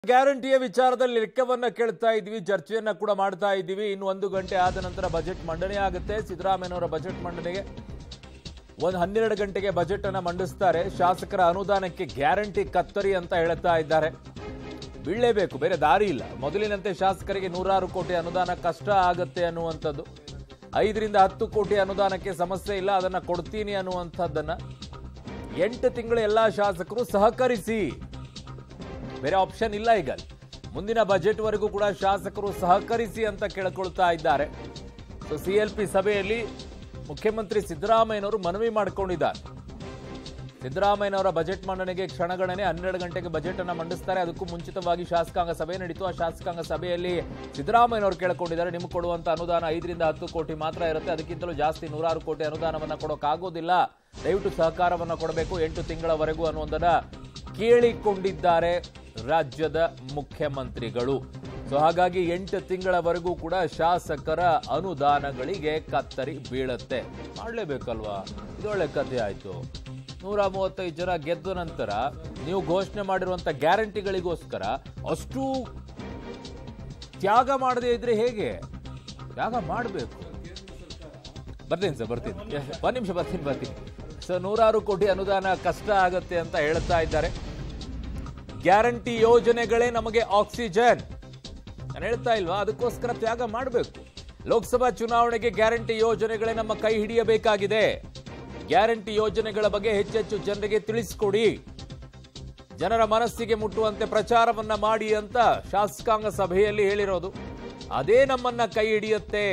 ಗ್ಯಾರಂಟಿಯ ವಿಚಾರದಲ್ಲಿ ಲೆಕ್ಕವನ್ನ ಕೇಳ್ತಾ ಇದ್ವಿ ಚರ್ಚೆಯನ್ನ ಕೂಡ ಮಾಡ್ತಾ ಇದ್ದೀವಿ ಇನ್ನು ಒಂದು ಗಂಟೆ ಆದ ನಂತರ ಬಜೆಟ್ ಮಂಡನೆ ಆಗುತ್ತೆ ಸಿದ್ದರಾಮಯ್ಯನವರ ಬಜೆಟ್ ಮಂಡನೆಗೆ ಒಂದು ಹನ್ನೆರಡು ಗಂಟೆಗೆ ಬಜೆಟ್ ಅನ್ನ ಮಂಡಿಸ್ತಾರೆ ಶಾಸಕರ ಅನುದಾನಕ್ಕೆ ಗ್ಯಾರಂಟಿ ಕತ್ತರಿ ಅಂತ ಹೇಳ್ತಾ ಇದ್ದಾರೆ ಬೀಳಲೇಬೇಕು ಬೇರೆ ದಾರಿ ಇಲ್ಲ ಮೊದಲಿನಂತೆ ಶಾಸಕರಿಗೆ ನೂರಾರು ಕೋಟಿ ಅನುದಾನ ಕಷ್ಟ ಆಗತ್ತೆ ಅನ್ನುವಂಥದ್ದು ಐದರಿಂದ ಹತ್ತು ಕೋಟಿ ಅನುದಾನಕ್ಕೆ ಸಮಸ್ಯೆ ಇಲ್ಲ ಅದನ್ನ ಕೊಡ್ತೀನಿ ಅನ್ನುವಂಥದ್ದನ್ನ ಎಂಟು ತಿಂಗಳು ಎಲ್ಲಾ ಶಾಸಕರು ಸಹಕರಿಸಿ ಬೇರೆ ಆಪ್ಷನ್ ಇಲ್ಲ ಈಗ ಮುಂದಿನ ಬಜೆಟ್ ವರೆಗೂ ಕೂಡ ಶಾಸಕರು ಸಹಕರಿಸಿ ಅಂತ ಕೇಳ್ಕೊಳ್ತಾ ಇದ್ದಾರೆ ಸೊ ಸಿಎಲ್ಪಿ ಸಭೆಯಲ್ಲಿ ಮುಖ್ಯಮಂತ್ರಿ ಸಿದ್ದರಾಮಯ್ಯನವರು ಮನವಿ ಮಾಡಿಕೊಂಡಿದ್ದಾರೆ ಸಿದ್ದರಾಮಯ್ಯನವರ ಬಜೆಟ್ ಮಂಡನೆಗೆ ಕ್ಷಣಗಣನೆ ಹನ್ನೆರಡು ಗಂಟೆಗೆ ಬಜೆಟ್ ಅನ್ನ ಮಂಡಿಸ್ತಾರೆ ಅದಕ್ಕೂ ಮುಂಚಿತವಾಗಿ ಶಾಸಕಾಂಗ ಸಭೆ ನಡೀತು ಆ ಶಾಸಕಾಂಗ ಸಭೆಯಲ್ಲಿ ಸಿದ್ದರಾಮಯ್ಯನವರು ಕೇಳ್ಕೊಂಡಿದ್ದಾರೆ ನಿಮ್ಗೆ ಕೊಡುವಂತ ಅನುದಾನ ಐದರಿಂದ ಹತ್ತು ಕೋಟಿ ಮಾತ್ರ ಇರುತ್ತೆ ಅದಕ್ಕಿಂತಲೂ ಜಾಸ್ತಿ ನೂರಾರು ಕೋಟಿ ಅನುದಾನವನ್ನ ಕೊಡೋಕ್ಕಾಗೋದಿಲ್ಲ ದಯವಿಟ್ಟು ಸಹಕಾರವನ್ನ ಕೊಡಬೇಕು ಎಂಟು ತಿಂಗಳವರೆಗೂ ಅನ್ನುವುದನ್ನ ಕೇಳಿಕೊಂಡಿದ್ದಾರೆ ರಾಜ್ಯದ ಮುಖ್ಯಮಂತ್ರಿಗಳು ಸೊ ಹಾಗಾಗಿ ಎಂಟು ತಿಂಗಳವರೆಗೂ ಕೂಡ ಶಾಸಕರ ಅನುದಾನಗಳಿಗೆ ಕತ್ತರಿ ಬೀಳುತ್ತೆ ಮಾಡ್ಲೇಬೇಕಲ್ವಾ ಇದೊಳ್ಳೆ ಕಥೆ ಆಯ್ತು ನೂರ ಮೂವತ್ತೈದು ಜನ ಗೆದ್ದ ನಂತರ ನೀವು ಘೋಷಣೆ ಮಾಡಿರುವಂತ ಗ್ಯಾರಂಟಿಗಳಿಗೋಸ್ಕರ ಅಷ್ಟು ತ್ಯಾಗ ಮಾಡದೇ ಇದ್ರೆ ಹೇಗೆ ತ್ಯಾಗ ಮಾಡಬೇಕು ಬರ್ತೀನಿ ಸರ್ ಬರ್ತೀನಿ ಒಂದ್ ನಿಮಿಷ ಬರ್ತೀನಿ ಬರ್ತೀನಿ ಸೊ ನೂರಾರು ಕೋಟಿ ಅನುದಾನ ಕಷ್ಟ ಆಗತ್ತೆ ಅಂತ ಹೇಳ್ತಾ ಇದ್ದಾರೆ ಗ್ಯಾರಂಟಿ ಯೋಜನೆಗಳೇ ನಮಗೆ ಆಕ್ಸಿಜನ್ ನಾನು ಹೇಳ್ತಾ ಇಲ್ವಾ ಅದಕ್ಕೋಸ್ಕರ ತ್ಯಾಗ ಮಾಡಬೇಕು ಲೋಕಸಭಾ ಚುನಾವಣೆಗೆ ಗ್ಯಾರಂಟಿ ಯೋಜನೆಗಳೇ ನಮ್ಮ ಕೈ ಹಿಡಿಯಬೇಕಾಗಿದೆ ಗ್ಯಾರಂಟಿ ಯೋಜನೆಗಳ ಬಗ್ಗೆ ಹೆಚ್ಚೆಚ್ಚು ಜನರಿಗೆ ತಿಳಿಸಿಕೊಡಿ ಜನರ ಮನಸ್ಸಿಗೆ ಮುಟ್ಟುವಂತೆ ಪ್ರಚಾರವನ್ನ ಮಾಡಿ ಅಂತ ಶಾಸಕಾಂಗ ಸಭೆಯಲ್ಲಿ ಹೇಳಿರೋದು ಅದೇ ನಮ್ಮನ್ನ ಕೈ ಹಿಡಿಯುತ್ತೆ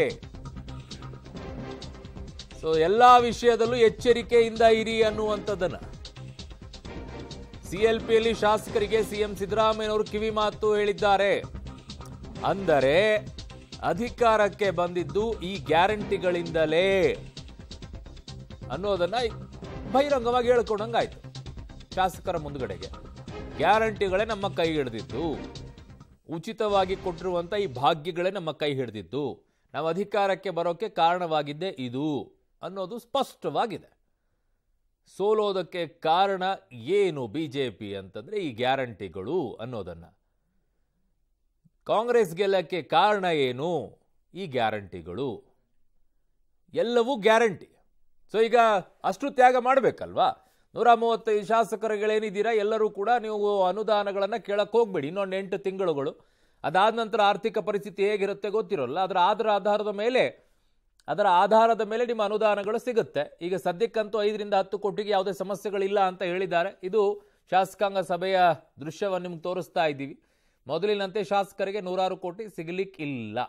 ಸೊ ಎಲ್ಲಾ ವಿಷಯದಲ್ಲೂ ಎಚ್ಚರಿಕೆಯಿಂದ ಇರಿ ಅನ್ನುವಂಥದ್ದನ್ನ ಸಿಎಲ್ಪಿಯಲ್ಲಿ ಶಾಸಕರಿಗೆ ಸಿಎಂ ಸಿದ್ದರಾಮಯ್ಯನವರು ಕಿವಿ ಮಾತು ಹೇಳಿದ್ದಾರೆ ಅಂದರೆ ಅಧಿಕಾರಕ್ಕೆ ಬಂದಿದ್ದು ಈ ಗ್ಯಾರಂಟಿಗಳಿಂದಲೇ ಅನ್ನೋದನ್ನ ಬಹಿರಂಗವಾಗಿ ಹೇಳ್ಕೊಂಡಂಗಾಯ್ತು ಶಾಸಕರ ಮುಂದುಗಡೆಗೆ ಗ್ಯಾರಂಟಿಗಳೇ ನಮ್ಮ ಕೈ ಹಿಡಿದಿದ್ದು ಉಚಿತವಾಗಿ ಕೊಟ್ಟಿರುವಂತ ಈ ಭಾಗ್ಯಗಳೇ ನಮ್ಮ ಕೈ ಹಿಡಿದಿದ್ದು ನಾವು ಅಧಿಕಾರಕ್ಕೆ ಬರೋಕೆ ಕಾರಣವಾಗಿದ್ದೇ ಇದು ಅನ್ನೋದು ಸ್ಪಷ್ಟವಾಗಿದೆ ಸೋಲೋದಕ್ಕೆ ಕಾರಣ ಏನು ಬಿಜೆಪಿ ಅಂತಂದ್ರೆ ಈ ಗ್ಯಾರಂಟಿಗಳು ಅನ್ನೋದನ್ನ ಕಾಂಗ್ರೆಸ್ ಗೆಲ್ಲಕ್ಕೆ ಕಾರಣ ಏನು ಈ ಗ್ಯಾರಂಟಿಗಳು ಎಲ್ಲವೂ ಗ್ಯಾರಂಟಿ ಸೊ ಈಗ ಅಷ್ಟು ತ್ಯಾಗ ಮಾಡಬೇಕಲ್ವಾ ನೂರ ಮೂವತ್ತೈದು ಶಾಸಕರುಗಳೇನಿದ್ದೀರಾ ಎಲ್ಲರೂ ಕೂಡ ನೀವು ಅನುದಾನಗಳನ್ನು ಕೇಳಕ್ಕೆ ಹೋಗ್ಬೇಡಿ ಇನ್ನೊಂದು ಎಂಟು ತಿಂಗಳುಗಳು ಅದಾದ ನಂತರ ಆರ್ಥಿಕ ಪರಿಸ್ಥಿತಿ ಹೇಗಿರುತ್ತೆ ಗೊತ್ತಿರೋಲ್ಲ ಅದರ ಅದರ ಆಧಾರದ ಮೇಲೆ ಅದರ ಆಧಾರದ ಮೇಲೆ ನಿಮ್ಮ ಅನುದಾನಗಳು ಸಿಗುತ್ತೆ ಈಗ ಸದ್ಯಕ್ಕಂತೂ ಐದರಿಂದ ಹತ್ತು ಕೋಟಿಗೆ ಯಾವುದೇ ಸಮಸ್ಯೆಗಳಿಲ್ಲ ಅಂತ ಹೇಳಿದ್ದಾರೆ ಇದು ಶಾಸಕಾಂಗ ಸಭೆಯ ದೃಶ್ಯವನ್ನು ನಿಮ್ಗೆ ತೋರಿಸ್ತಾ ಇದ್ದೀವಿ ಮೊದಲಿನಂತೆ ಶಾಸಕರಿಗೆ ನೂರಾರು ಕೋಟಿ ಸಿಗಲಿಕ್ಕಿಲ್ಲ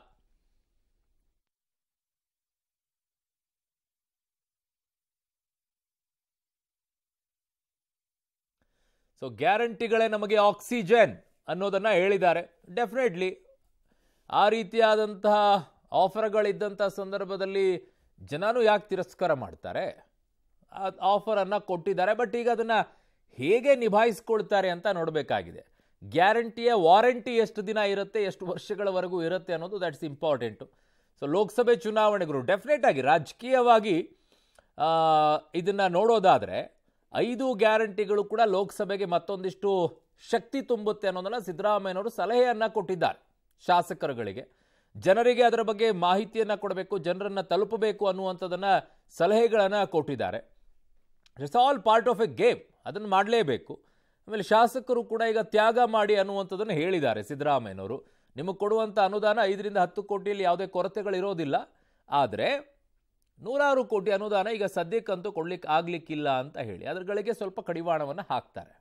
ಸೊ ಗ್ಯಾರಂಟಿಗಳೇ ನಮಗೆ ಆಕ್ಸಿಜನ್ ಅನ್ನೋದನ್ನ ಹೇಳಿದ್ದಾರೆ ಡೆಫಿನೆಟ್ಲಿ ಆ ರೀತಿಯಾದಂತಹ ಆಫರ್ಗಳಿದ್ದಂಥ ಸಂದರ್ಭದಲ್ಲಿ ಜನನು ಯಾಕೆ ತಿರಸ್ಕಾರ ಮಾಡ್ತಾರೆ ಆ ಆಫರನ್ನು ಕೊಟ್ಟಿದ್ದಾರೆ ಬಟ್ ಈಗ ಅದನ್ನು ಹೇಗೆ ನಿಭಾಯಿಸ್ಕೊಳ್ತಾರೆ ಅಂತ ನೋಡಬೇಕಾಗಿದೆ ಗ್ಯಾರಂಟಿಯ ವಾರಂಟಿ ಎಷ್ಟು ದಿನ ಇರುತ್ತೆ ಎಷ್ಟು ವರ್ಷಗಳವರೆಗೂ ಇರುತ್ತೆ ಅನ್ನೋದು ದಟ್ಸ್ ಇಂಪಾರ್ಟೆಂಟು ಸೊ ಲೋಕಸಭೆ ಚುನಾವಣೆಗಳು ಡೆಫಿನೆಟ್ ಆಗಿ ರಾಜಕೀಯವಾಗಿ ಇದನ್ನು ನೋಡೋದಾದರೆ ಐದು ಗ್ಯಾರಂಟಿಗಳು ಕೂಡ ಲೋಕಸಭೆಗೆ ಮತ್ತೊಂದಿಷ್ಟು ಶಕ್ತಿ ತುಂಬುತ್ತೆ ಅನ್ನೋದನ್ನು ಸಿದ್ದರಾಮಯ್ಯನವರು ಸಲಹೆಯನ್ನು ಕೊಟ್ಟಿದ್ದಾರೆ ಶಾಸಕರುಗಳಿಗೆ ಜನರಿಗೆ ಅದರ ಬಗ್ಗೆ ಮಾಹಿತಿಯನ್ನು ಕೊಡಬೇಕು ಜನರನ್ನು ತಲುಪಬೇಕು ಅನ್ನುವಂಥದ್ದನ್ನು ಸಲಹೆಗಳನ್ನು ಕೊಟ್ಟಿದ್ದಾರೆ it's all part of a game ಅದನ್ನು ಮಾಡಲೇಬೇಕು ಆಮೇಲೆ ಶಾಸಕರು ಕೂಡ ಈಗ ತ್ಯಾಗ ಮಾಡಿ ಅನ್ನುವಂಥದ್ದನ್ನು ಹೇಳಿದ್ದಾರೆ ಸಿದ್ದರಾಮಯ್ಯನವರು ನಿಮಗೆ ಕೊಡುವಂಥ ಅನುದಾನ ಐದರಿಂದ ಹತ್ತು ಕೋಟಿಯಲ್ಲಿ ಯಾವುದೇ ಕೊರತೆಗಳಿರೋದಿಲ್ಲ ಆದರೆ ನೂರಾರು ಕೋಟಿ ಅನುದಾನ ಈಗ ಸದ್ಯಕ್ಕಂತೂ ಕೊಡ್ಲಿಕ್ಕೆ ಆಗ್ಲಿಕ್ಕಿಲ್ಲ ಅಂತ ಹೇಳಿ ಅದರಗಳಿಗೆ ಸ್ವಲ್ಪ ಕಡಿವಾಣವನ್ನು ಹಾಕ್ತಾರೆ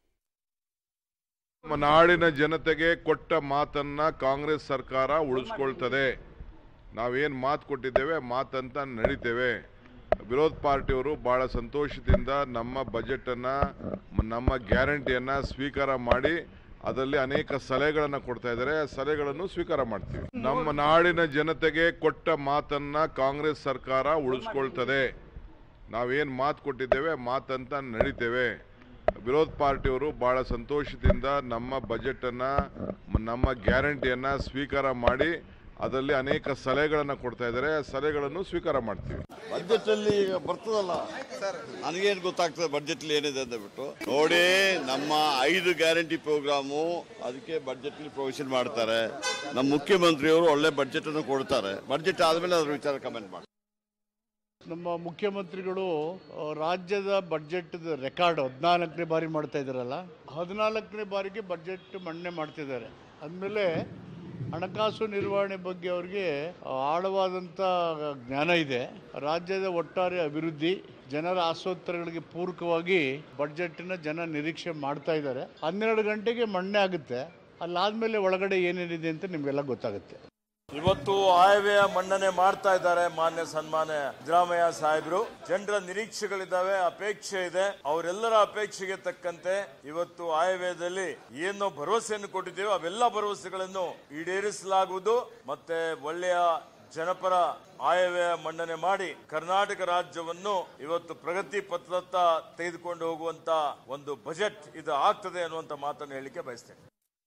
ನಮ್ಮ ನಾಡಿನ ಜನತೆಗೆ ಕೊಟ್ಟ ಮಾತನ್ನ ಕಾಂಗ್ರೆಸ್ ಸರ್ಕಾರ ಉಳಿಸ್ಕೊಳ್ತದೆ ನಾವೇನ್ ಮಾತು ಕೊಟ್ಟಿದ್ದೇವೆ ಮಾತಂತ ನಡೀತೇವೆ ವಿರೋಧ ಪಾರ್ಟಿಯವರು ಬಹಳ ಸಂತೋಷದಿಂದ ನಮ್ಮ ಬಜೆಟ್ ಅನ್ನ ಮ- ನಮ್ಮ ಗ್ಯಾರಂಟಿಯನ್ನ ಸ್ವೀಕಾರ ಮಾಡಿ ಅದರಲ್ಲಿ ಅನೇಕ ಸಲಹೆಗಳನ್ನ ಕೊಡ್ತಾ ಇದ್ದಾರೆ ಆ ಸಲಹೆಗಳನ್ನು ಸ್ವೀಕಾರ ಮಾಡ್ತೀವಿ ನಮ್ಮ ನಾಡಿನ ಜನತೆಗೆ ಕೊಟ್ಟ ಮಾತನ್ನ ಕಾಂಗ್ರೆಸ್ ಸರ್ಕಾರ ಉಳಿಸ್ಕೊಳ್ತದೆ ನಾವೇನ್ ಮಾತು ಕೊಟ್ಟಿದ್ದೇವೆ ಮಾತಂತ ನಡೀತೇವೆ ವಿರೋಧ ಪಾರ್ಟಿಯವರು ಬಹಳ ಸಂತೋಷದಿಂದ ನಮ್ಮ ಬಜೆಟ್ ಅನ್ನ ಮ- ನಮ್ಮ ಗ್ಯಾರಂಟಿಯನ್ನ ಸ್ವೀಕಾರ ಮಾಡಿ ಅದರಲ್ಲಿ ಅನೇಕ ಸಲಹೆಗಳನ್ನು ಕೊಡ್ತಾ ಇದ್ದಾರೆ ಆ ಸಲಹೆಗಳನ್ನು ಸ್ವೀಕಾರ ಮಾಡ್ತೀವಿ ಬಜೆಟ್ ಅಲ್ಲಿ ಈಗ ಬರ್ತದಲ್ಲ ನನಗೇನು ಗೊತ್ತಾಗ್ತದೆ ಬಜೆಟ್ ಏನಿದೆ ಅಂತ ಬಿಟ್ಟು ನೋಡಿ ನಮ್ಮ ಐದು ಗ್ಯಾರಂಟಿ ಪ್ರೋಗ್ರಾಮು ಅದಕ್ಕೆ ಬಜೆಟ್ ಪ್ರೊವಿಷನ್ ಮಾಡ್ತಾರೆ ನಮ್ಮ ಮುಖ್ಯಮಂತ್ರಿಯವರು ಒಳ್ಳೆ ಬಜೆಟ್ ಅನ್ನು ಕೊಡ್ತಾರೆ ಬಜೆಟ್ ಆದ್ಮೇಲೆ ಅದ್ರ ವಿಚಾರ ಕಮೆಂಟ್ ಮಾಡಿ ನಮ್ಮ ಮುಖ್ಯಮಂತ್ರಿಗಳು ಆ, ರಾಜ್ಯದ ಬಡ್ಜೆಟ್ ರೆಕಾರ್ಡ್ ಹದಿನಾಲ್ಕನೇ ಬಾರಿ ಮಾಡ್ತಾ ಇದ್ದಾರಲ್ಲ ಹದಿನಾಲ್ಕನೇ ಬಾರಿಗೆ ಬಡ್ಜೆಟ್ ಮಂಡನೆ ಮಾಡ್ತಿದ್ದಾರೆ ಅಂದಮೇಲೆ ಹಣಕಾಸು ನಿರ್ವಹಣೆ ಬಗ್ಗೆ ಅವರಿಗೆ ಆಳವಾದಂಥ ಜ್ಞಾನ ಇದೆ ರಾಜ್ಯದ ಒಟ್ಟಾರೆ ಅಭಿವೃದ್ಧಿ ಜನರ ಆಸೋತ್ತರಗಳಿಗೆ ಪೂರಕವಾಗಿ ಬಡ್ಜೆಟ್ನ ಜನ ನಿರೀಕ್ಷೆ ಮಾಡ್ತಾ ಇದ್ದಾರೆ ಹನ್ನೆರಡು ಗಂಟೆಗೆ ಮಂಡನೆ ಆಗುತ್ತೆ ಅಲ್ಲಾದ್ಮೇಲೆ ಒಳಗಡೆ ಏನೇನಿದೆ ಅಂತ ನಿಮಗೆಲ್ಲ ಗೊತ್ತಾಗುತ್ತೆ ಇವತ್ತು ಆಯವ್ಯಯ ಮನ್ನಣೆ ಮಾಡ್ತಾ ಇದ್ದಾರೆ ಮಾನ್ಯ ಸನ್ಮಾನ್ಯ ಸಿದ್ದರಾಮಯ್ಯ ಸಾಹೇಬರು ಜನರ ನಿರೀಕ್ಷೆಗಳಿದ್ದಾವೆ ಅಪೇಕ್ಷೆ ಇದೆ ಅವರೆಲ್ಲರ ಅಪೇಕ್ಷೆಗೆ ತಕ್ಕಂತೆ ಇವತ್ತು ಆಯವ್ಯಯದಲ್ಲಿ ಏನು ಭರವಸೆಯನ್ನು ಕೊಟ್ಟಿದ್ದೇವೆ ಅವೆಲ್ಲ ಭರವಸೆಗಳನ್ನು ಈಡೇರಿಸಲಾಗುವುದು ಮತ್ತೆ ಒಳ್ಳೆಯ ಜನಪರ ಆಯವ್ಯಯ ಮನ್ನಣೆ ಮಾಡಿ ಕರ್ನಾಟಕ ರಾಜ್ಯವನ್ನು ಇವತ್ತು ಪ್ರಗತಿ ಪಥದತ್ತ ತೆಗೆದುಕೊಂಡು ಹೋಗುವಂತ ಒಂದು ಬಜೆಟ್ ಇದು ಆಗ್ತದೆ ಅನ್ನುವಂತ ಮಾತನ್ನು ಹೇಳಲಿಕ್ಕೆ ಬಯಸ್ತೇನೆ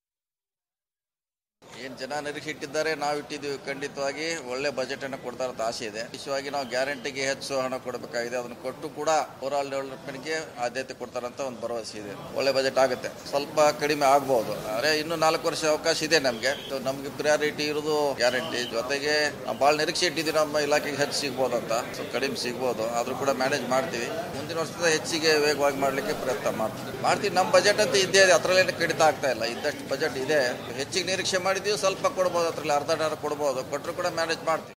ಏನ್ ಜನ ನಿರೀಕ್ಷೆ ಇಟ್ಟಿದ್ದಾರೆ ನಾವು ಇಟ್ಟಿದ್ದೀವಿ ಖಂಡಿತವಾಗಿ ಒಳ್ಳೆ ಬಜೆಟ್ ಅನ್ನು ಕೊಡ್ತಾರೆ ಅಂತ ಆಸೆ ಇದೆ ವಿಶೇಷವಾಗಿ ನಾವು ಗ್ಯಾರಂಟಿಗೆ ಹೆಚ್ಚು ಹಣ ಕೊಡಬೇಕಾಗಿದೆ ಅದನ್ನು ಕೊಟ್ಟು ಕೂಡ ಓವರಾಲ್ ಡೆವಲಪ್ಮೆಂಟ್ಗೆ ಆದ್ಯತೆ ಕೊಡ್ತಾರಂತ ಒಂದು ಭರವಸೆ ಇದೆ ಒಳ್ಳೆ ಬಜೆಟ್ ಆಗುತ್ತೆ ಸ್ವಲ್ಪ ಕಡಿಮೆ ಆಗ್ಬಹುದು ಆದ್ರೆ ಇನ್ನು ನಾಲ್ಕು ವರ್ಷ ಅವಕಾಶ ಇದೆ ನಮಗೆ ನಮ್ಗೆ ಪ್ರಿಯಾರಿಟಿ ಇರೋದು ಗ್ಯಾರಂಟಿ ಜೊತೆಗೆ ನಾವು ಭಾಳ ನಿರೀಕ್ಷೆ ಇಟ್ಟಿದ್ದೀವಿ ನಮ್ಮ ಇಲಾಖೆಗೆ ಹೆಚ್ಚು ಸಿಗ್ಬೋದು ಅಂತ ಸ್ವಲ್ಪ ಕಡಿಮೆ ಸಿಗ್ಬೋದು ಆದ್ರೂ ಕೂಡ ಮ್ಯಾನೇಜ್ ಮಾಡ್ತೀವಿ ಮುಂದಿನ ವರ್ಷದ ಹೆಚ್ಚಿಗೆ ವೇಗವಾಗಿ ಮಾಡ್ಲಿಕ್ಕೆ ಪ್ರಯತ್ನ ಮಾಡ್ತೀವಿ ಮಾಡ್ತೀವಿ ನಮ್ಮ ಬಜೆಟ್ ಅಂತ ಇದ್ದೇ ಇದೆ ಅದರಲ್ಲೇನು ಕಡಿತ ಆಗ್ತಾ ಇಲ್ಲ ಇದ್ದಷ್ಟು ಬಜೆಟ್ ಇದೆ ಹೆಚ್ಚಿಗೆ ನಿರೀಕ್ಷೆ ಮಾಡಿದ್ದೀವಿ ಸ್ವಲ್ಪ ಕೊಡ್ಬೋದು ಅದ್ರಲ್ಲಿ ಅರ್ಧ ಕೊಡ್ಬೋದು ಕೊಟ್ಟರು ಕೂಡ ಮ್ಯಾನೇಜ್ ಮಾಡ್ತೀವಿ